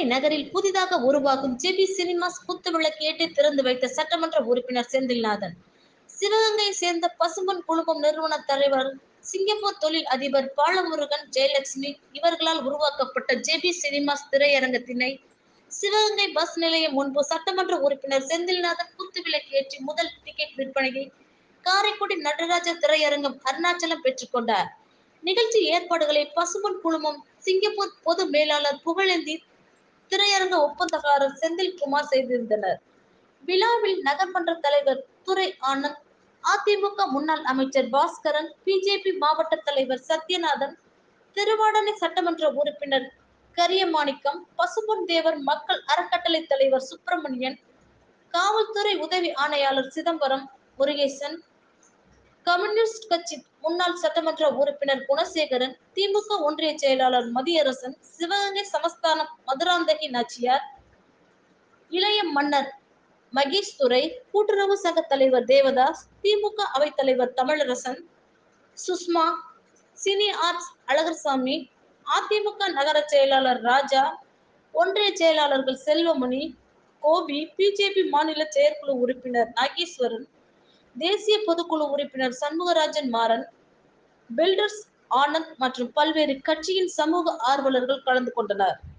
நகரில் புதிதாக உருவாகும் ஜெபி சினிமாஸ் குத்துவிளக்கேற்றி திறந்து வைத்த சட்டமன்ற உறுப்பினர் செந்தில்நாதன் சிவகங்கை சேர்ந்த பசும்பொன் குழுமம் நிறுவன தலைவர் சிங்கப்பூர் தொழில் அதிபர் பாலமுருகன் ஜெயலட்சுமி இவர்களால் உருவாக்கப்பட்ட ஜெபி சினிமாஸ் திரையரங்கத்தினை சிவகங்கை பஸ் நிலையம் முன்பு சட்டமன்ற உறுப்பினர் செந்தில்நாதன் குத்துவிளக்கு ஏற்றி முதல் டிக்கெட் விற்பனையை காரைக்குடி நடராஜர் திரையரங்கம் அருணாச்சலம் பெற்றுக்கொண்டார் நிகழ்ச்சி ஏற்பாடுகளை பசும்பொன் குழுமம் சிங்கப்பூர் பொது மேலாளர் புகழேந்தி திரையரங்க ஒப்பந்தக்காரர் செந்தில்குமார் செய்திருந்தனர் விழாவில் நகர்மன்ற தலைவர் துரை ஆனந்த் அதிமுக முன்னாள் அமைச்சர் பாஸ்கரன் பிஜேபி மாவட்ட தலைவர் சத்யநாதன் திருவாடனை சட்டமன்ற உறுப்பினர் கரியமாணிக்கம் பசும்பொன் தேவர் மக்கள் அறக்கட்டளை தலைவர் சுப்பிரமணியன் காவல்துறை உதவி ஆணையாளர் சிதம்பரம் முருகேசன் கம்யூனிஸ்ட் கட்சி முன்னாள் சட்டமன்ற உறுப்பினர் குணசேகரன் திமுக ஒன்றிய செயலாளர் மதியரசன் சிவகங்கை சமஸ்தானம் மதுராந்தகி நாச்சியார் இளைய மன்னர் மகேஷ் துரை கூட்டுறவு சங்க தலைவர் தேவதாஸ் திமுக அவைத்தலைவர் தமிழரசன் சுஷ்மா சினி ஆர்ட்ஸ் அழகர்சாமி அதிமுக நகர செயலாளர் ராஜா ஒன்றிய செயலாளர்கள் செல்வமணி கோபி பிஜேபி மாநில செயற்குழு உறுப்பினர் நாகேஸ்வரன் தேசிய பொதுக்குழு உறுப்பினர் சண்முகராஜன் மாறன் பில்டர்ஸ் ஆனந்த் மற்றும் பல்வேறு கட்சியின் சமூக ஆர்வலர்கள் கலந்து கொண்டனர்